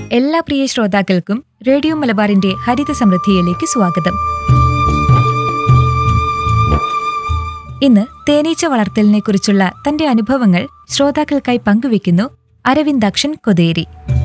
എല്ലാ പ്രിയ ശ്രോതാക്കൾക്കും റേഡിയോ മലബാറിന്റെ ഹരിത സമൃദ്ധിയിലേക്ക് സ്വാഗതം ഇന്ന് തേനീച്ച വളർത്തലിനെ കുറിച്ചുള്ള തന്റെ അനുഭവങ്ങൾ ശ്രോതാക്കൾക്കായി പങ്കുവെക്കുന്നു അരവിന്ദാക്ഷൻ കൊതേരി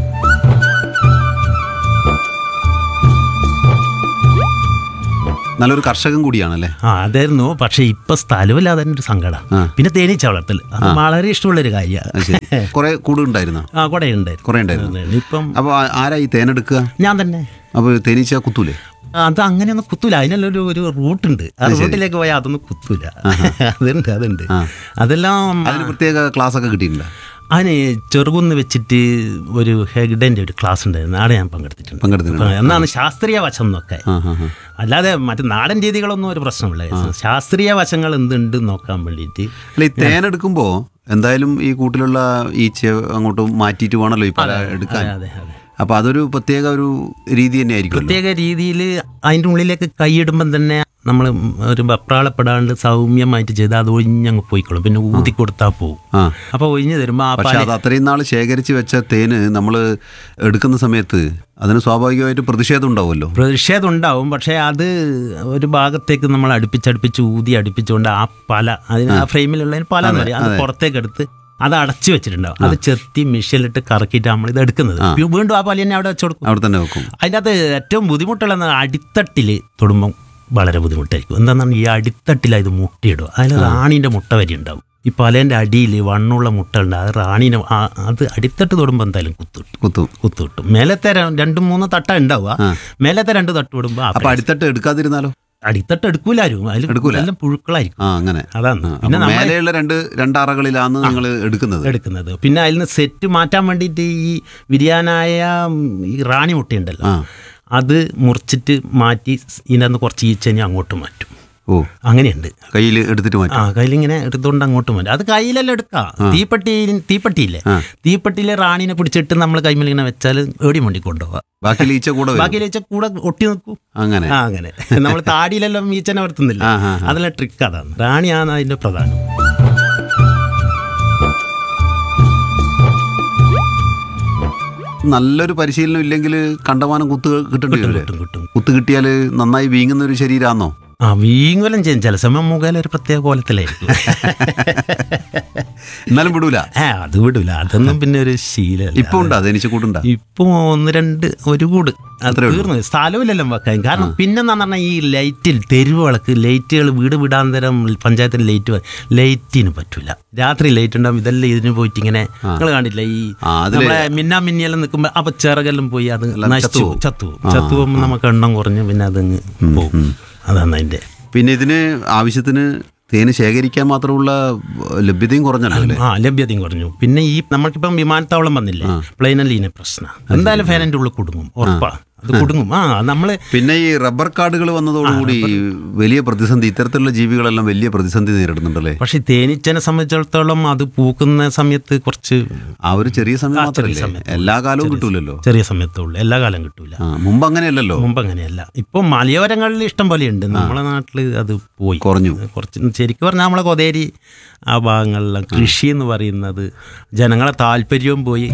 നല്ലൊരു കർഷകൻ കൂടിയാണല്ലേ ആ അതായിരുന്നു പക്ഷെ ഇപ്പൊ സ്ഥലമില്ലാതെ തന്നെ ഒരു സങ്കടം ആ. പിന്നെ തേനീച്ച വളർത്തൽ അത് വളരെ ഇഷ്ടമുള്ളൊരു കാര്യമാണ് അത് ശരി കുറെ കൂട് ഉണ്ടായിരുന്നോ ആ കുറെ ഉണ്ടായിരുന്നു കുറെ ഉണ്ടായിരുന്നു അതെ, ഇപ്പം അപ്പൊ ആ- ആരാ ഈ തേനെടുക്കുക ഞാൻ തന്നെ അപ്പൊ തേനീച്ച കുത്തൂലേ അത് അങ്ങനെയൊന്നും കുത്തൂല അതിനെല്ലാം ഒരു ഒരു റൂട്ടുണ്ട് ആ റൂട്ടിലേക്ക് പോയാൽ അതൊന്നും കുത്തൂല അതുണ്ട് അതുണ്ട് ആ. അതെല്ലാം അതിന് പ്രത്യേക ക്ലാസ് ഒക്കെ കിട്ടിയിട്ടില്ല അതിന് ചെറുകുന്ന് വെച്ചിട്ട് ഒരു ഹെഗ്ഡൻ്റെ ഒരു ക്ലാസ് ഉണ്ടായിരുന്നു അവിടെ ഞാൻ പങ്കെടുത്തിട്ടുണ്ട് പങ്കെടുത്തിട്ടുണ്ട്. എന്നാണ് ശാസ്ത്രീയ വശം എന്നൊക്കെ ആ ആ ആ. അല്ലാതെ മറ്റു നാടൻ രീതികളൊന്നും ഒരു പ്രശ്നമില്ല ശാസ്ത്രീയ വശങ്ങൾ എന്തുണ്ട് നോക്കാൻ വേണ്ടിയിട്ട് അല്ല ഈ തേനെടുക്കുമ്പോ എന്തായാലും ഈ കൂട്ടിലുള്ള ഈച്ച അങ്ങോട്ട് മാറ്റിയിട്ട് വേണമല്ലോ ഈ പല എടുക്കാൻ അതെ അതെ അപ്പൊ അതൊരു പ്രത്യേക ഒരു രീതി തന്നെ ആയിരിക്കും പ്രത്യേക രീതിയിൽ അതിൻ്റെ ഉള്ളിലേക്ക് കൈയിടുമ്പം തന്നെ നമ്മൾ ഒരു വെപ്രാളപ്പെടാണ്ട് സൗമ്യമായിട്ട് ചെയ്താൽ അത് ഒഴിഞ്ഞങ്ങ് പോയിക്കോളും പിന്നെ ഊതി കൊടുത്താൽ പോകും ആ അപ്പോൾ ഒഴിഞ്ഞു തരുമ്പോൾ ആ പക്ഷെ അത് അത്രയും നാൾ ശേഖരിച്ച് വെച്ച തേന് നമ്മൾ എടുക്കുന്ന സമയത്ത് അതിന് സ്വാഭാവികമായിട്ട് പ്രതിഷേധം ഉണ്ടാവുമല്ലോ പ്രതിഷേധം ഉണ്ടാവും പക്ഷേ അത് ഒരു ഭാഗത്തേക്ക് നമ്മൾ അടുപ്പിച്ചടുപ്പിച്ച് ഊതി അടുപ്പിച്ചുകൊണ്ട് ആ പല അതിന് ആ ഫ്രെയിമിലുള്ളതിന് പല എന്ന് പറയും അത് പുറത്തേക്ക് എടുത്ത് അത് അടച്ചു വെച്ചിട്ടുണ്ടാവും അത് ചെത്തി മിഷ്യലിട്ട് കറക്കിയിട്ട് നമ്മൾ ഇത് എടുക്കുന്നത് വീണ്ടും ആ പല തന്നെ അവിടെ വെച്ച് കൊടുക്കും അവിടെ തന്നെ വെക്കും അതിൻ്റെ അകത്ത് ഏറ്റവും ബുദ്ധിമുട്ടുള്ള അടിത്തട്ടിൽ തൊടുമ്പം വളരെ ബുദ്ധിമുട്ടായിരിക്കും എന്താണെന്ന് ഈ അടിത്തട്ടിൽ ഇത് മുട്ടയിടുക അതിൽ റാണീൻ്റെ മുട്ട വരി ഉണ്ടാവും ഈ പലേൻ്റെ അടിയിൽ വണ്ണുള്ള മുട്ട ഉണ്ട് അത് റാണീനെ ആ- അത് അടിത്തട്ട് തൊടുമ്പോൾ എന്തായാലും കുത്തുകിട്ടും കുത്തും കുത്തുകിട്ടും മേലത്തെ ര- രണ്ടും മൂന്നോ തട്ട ഉണ്ടാവുക മേലത്തെ രണ്ട് തട്ട് വിടുമ്പോൾ അപ്പൊ അടിത്തട്ട് എടുക്കാതിരുന്നാലോ അടിത്തട്ട് എടുക്കൂലാരും അതിൽ എടുക്കൂല. എല്ലാം പുഴുക്കളായിരിക്കും ആ അങ്ങനെ അതാണ് ആ, പിന്നെ അപ്പൊ നമ്മൾ മേലെയുള്ള രണ്ട് രണ്ടറകളിലാണ് നിങ്ങൾ എടുക്കുന്നത് എടുക്കുന്നത് പിന്നെ അതിൽ നിന്ന് സെറ്റ് മാറ്റാൻ വേണ്ടിയിട്ട് ഈ വിരിയാനായ ഉം, ഈ റാണി മുട്ടയുണ്ടല്ലോ ആ. അത് മുറിച്ചിട്ട് മാറ്റി ഇതിനകത്ത് കുറച്ച് ഈച്ചനെ അങ്ങോട്ട് മാറ്റും ഓ അങ്ങനെയുണ്ട് കയ്യിൽ എടുത്തിട്ട് മാറ്റി ആ കയ്യിലിങ്ങനെ എടുത്തുകൊണ്ട് അങ്ങോട്ട് മാറ്റും അത് കയ്യിലെല്ലാം എടുക്കാം തീപ്പെട്ടി തീപ്പെട്ടിയില്ലേ തീപ്പെട്ടിയിലെ റാണീനെ പിടിച്ചിട്ട് നമ്മൾ കൈമേൽ ഇങ്ങനെ വെച്ചാൽ ഏടി മുണ്ടി കൊണ്ടുപോവാം ബാക്കി ഈച്ച കൂടെ വരും ബാക്കി ഈച്ച കൂടെ ഒട്ടി നിൽക്കും അങ്ങനെ ആ അങ്ങനെ നമ്മൾ താടിയിലെല്ലാം ഈച്ചനെ വരുത്തുന്നില്ല ആ, ആ, അതെല്ലാം ട്രിക്ക് അതാണ് റാണിയാണ് അതിന്റെ പ്രധാനം നല്ലൊരു പരിശീലനം ഇല്ലെങ്കിൽ കണ്ടമാനം കുത്ത് കിട്ടേണ്ടി വരില്ലേ കിട്ടും കിട്ടും കുത്ത് കിട്ടിയാൽ നന്നായി വീങ്ങുന്ന ഒരു ശരീരമാണോ ആ വീങ്ങലം ചെയ്യും ചില സമയം മുഖേല ഒരു പ്രത്യേക കോലത്തിലായിരിക്കും എന്നാലും വിടൂല ഏ അത് വിടൂല അതൊന്നും പിന്നെ ഒരു ശീലമല്ല ഇപ്പൊ ഉണ്ടാ തേനീച്ച കൂട്ടുണ്ടാ ഇപ്പൊ ഒന്ന് രണ്ട് ഒരു കൂട് അത് അത്രേ ഉള്ളൂ. തീർന്നു സ്ഥലമില്ലല്ലോ വെക്കാൻ കാരണം പിന്നെന്ന് പറഞ്ഞാൽ ഈ ലൈറ്റിൽ തെരുവ് വിളക്ക് ലൈറ്റുകൾ വീട് വിടാന്തരം പഞ്ചായത്തിൽ ലൈറ്റ് ലൈറ്റിന് പറ്റൂല രാത്രി ലൈറ്റ് ഉണ്ടാവും ഇതെല്ലാം ഇതിന് പോയിട്ട് ഇങ്ങനെ നിങ്ങൾ കണ്ടില്ല ഈ ആ, അതില് നമ്മളെ മിന്നാ മിന്നിയെല്ലാം നിൽക്കുമ്പോ അപ്പൊ ചിറകെല്ലാം പോയി അത് എല്ലാം നശിച്ചു ചത്തുപോകും. പോകും. ചത്തുപോകും ചത്തു പോകുമ്പോൾ നമുക്ക് എണ്ണം കുറഞ്ഞ് പിന്നെ അതങ്ങ് പോകും അതാണ് അതിന്റെ പിന്നെ ഇതിന് ആവശ്യത്തിന് തേന് ശേഖരിക്കാൻ മാത്രമുള്ള ലഭ്യതയും കുറഞ്ഞല്ലോ അല്ലേ ആ ലഭ്യതയും കുറഞ്ഞു പിന്നെ ഈ നമ്മൾക്കിപ്പം വിമാനത്താവളം വന്നില്ലേ പ്ലെയിനല്ല ഇതിന് പ്രശ്നം എന്തായാലും ഫാനിന്റെ ഉള്ളിൽ കുടുങ്ങും ഉറപ്പാ അത് കുടുങ്ങും ആ നമ്മള് പിന്നെ ഈ റബ്ബർ കാർഡുകൾ വന്നതോടുകൂടി വലിയ പ്രതിസന്ധി ഇത്തരത്തിലുള്ള ജീവികളെല്ലാം വലിയ പ്രതിസന്ധി നേരിടുന്നുണ്ടല്ലേ പക്ഷെ തേനീച്ചനെ സംബന്ധിച്ചിടത്തോളം അത് പൂക്കുന്ന സമയത്ത് കുറച്ച് ആ ഒരു ചെറിയ സമയം ആ, ചെറിയ മാത്രമല്ലേ സമയത്ത്. എല്ലാ കാലവും കിട്ടൂലല്ലോ ചെറിയ സമയത്തേ ഉള്ളൂ എല്ലാ കാലം കിട്ടൂല ആ മുമ്പ് അങ്ങനെയല്ലല്ലോ മുമ്പ് അങ്ങനെയല്ല ഇപ്പൊ മലയോരങ്ങളിൽ ഇഷ്ടം പോലെയുണ്ട് നമ്മളെ നാട്ടില് അത് പോയി കുറഞ്ഞു കുറച്ച് ശരിക്കും പറഞ്ഞാൽ നമ്മളെ കൊതേരി ആ ഭാഗങ്ങളിലെ കൃഷി എന്ന് പറയുന്നത് ജനങ്ങളെ താല്പര്യവും പോയി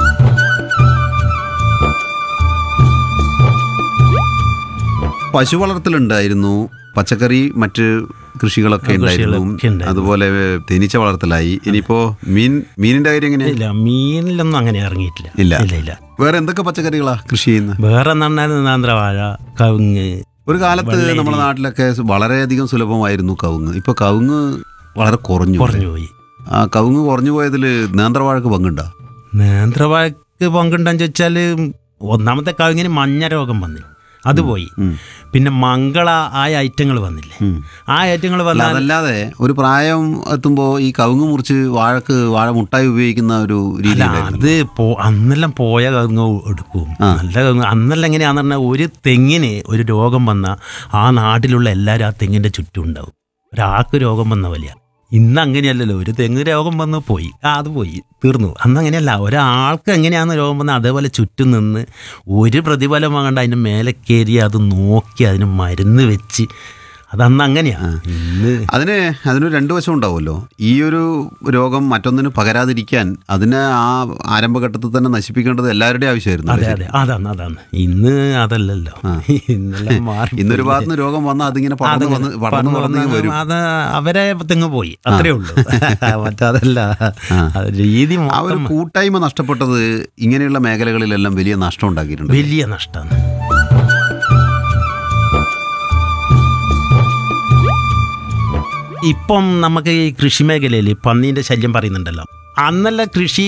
പശു വളർത്തലുണ്ടായിരുന്നു പച്ചക്കറി മറ്റ് കൃഷികളൊക്കെ ഉണ്ടായിരുന്നു കൃഷികളൊക്കെ ഉണ്ടായിരുന്നു. അതുപോലെ തേനീച്ച വളർത്തലായി ഇനിയിപ്പോ മീൻ മീനിന്റെ കാര്യം എങ്ങനെയാ ഇല്ല മീനിലൊന്നും അങ്ങനെ ഇറങ്ങിയിട്ടില്ല ഇല്ല. ഇല്ല ഇല്ല വേറെ എന്തൊക്കെ പച്ചക്കറികളാ കൃഷി ചെയ്യുന്നത് വേറെ നന്നായി നാന്ത്രവാഴ കവുങ്ങ് ഒരു കാലത്ത് നമ്മുടെ നാട്ടിലൊക്കെ വളരെയധികം സുലഭമായിരുന്നു കവുങ്ങ് ഇപ്പൊ കവുങ്ങ് വളരെ കുറഞ്ഞു കുറഞ്ഞു പോയി ആ കവുങ്ങ് കുറഞ്ഞു പോയതിൽ നേന്ത്രവാഴക്ക് പങ്കുണ്ടോ നേന്ത്രവാഴക്ക് പങ്കുണ്ടെന്ന് ചോദിച്ചാൽ ഒന്നാമത്തെ കവുങ്ങിന് മഞ്ഞ രോഗം വന്നില്ല അത് പോയി ഉം. പിന്നെ മംഗള ആ ഐറ്റങ്ങൾ വന്നില്ലേ ഉം. ആ ഐറ്റങ്ങൾ അല്ല വന്നാൽ അതല്ലാതെ ഒരു പ്രായം എത്തുമ്പോൾ ഈ കവുങ്ങ് മുറിച്ച് വാഴക്ക് വാഴ മുട്ടായി ഉപയോഗിക്കുന്ന ഒരു രീതി അല്ല ഉണ്ടായിരുന്നു. അത് പോ അന്നെല്ലാം പോയ കവുങ്ങ് എടുക്കും നല്ല കവുങ്ങ് അന്നെല്ലാം എങ്ങനെയാന്ന് പറഞ്ഞാൽ ഒരു തെങ്ങിന് ഒരു രോഗം വന്നാൽ ആ നാട്ടിലുള്ള എല്ലാവരും ആ തെങ്ങിൻ്റെ ചുറ്റും ഉണ്ടാവും ഒരാൾക്ക് രോഗം വന്ന വലിയ ഇന്ന് അങ്ങനെയല്ലല്ലോ ഒരു തെങ്ങ് രോഗം വന്ന് പോയി ആ അത് പോയി തീർന്നു അന്ന് അങ്ങനെയല്ല ഒരാൾക്ക് എങ്ങനെയാന്ന് രോഗം വന്നാൽ അതേപോലെ ചുറ്റും നിന്ന് ഒരു പ്രതിഫലം വാങ്ങണ്ട അതിൻ്റെ മേലെ കയറി അത് നോക്കി അതിന് മരുന്ന് വെച്ച് അതന്ന് അങ്ങനെയാ ഇന്ന് അതിന് അതിനൊരു രണ്ട് വശം ഉണ്ടാവുമല്ലോ ഈ ഒരു രോഗം മറ്റൊന്നിന് പകരാതിരിക്കാൻ അതിനെ ആ ആരംഭഘട്ടത്തിൽ തന്നെ നശിപ്പിക്കേണ്ടത് എല്ലാവരുടെയും ആവശ്യമായിരുന്നു അതെ അതെ അതാണ് അതാണ് ഇന്ന് അതല്ലല്ലോ ഇന്നെല്ലാം മാറി ഇന്നൊരു ഭാഗത്ത് നിന്ന് രോഗം വന്നാൽ അതിങ്ങനെ പടർന്ന് വന്ന് പടർന്ന് പടർന്ന് വരും അത് അവരെ തെങ്ങ് പോയി അത്രേ ഉള്ളൂ മറ്റതല്ല അത് രീതി ആ ഒരു മൊത്തം കൂട്ടായ്മ നഷ്ടപ്പെട്ടത് ഇങ്ങനെയുള്ള മേഖലകളിലെല്ലാം വലിയ നഷ്ടം ഉണ്ടാക്കിയിട്ടുണ്ട് വലിയ നഷ്ടമാണ് ഇപ്പം നമുക്ക് ഈ കൃഷി മേഖലയിൽ പന്നീൻ്റെ ശല്യം പറയുന്നുണ്ടല്ലോ അന്നല്ല കൃഷി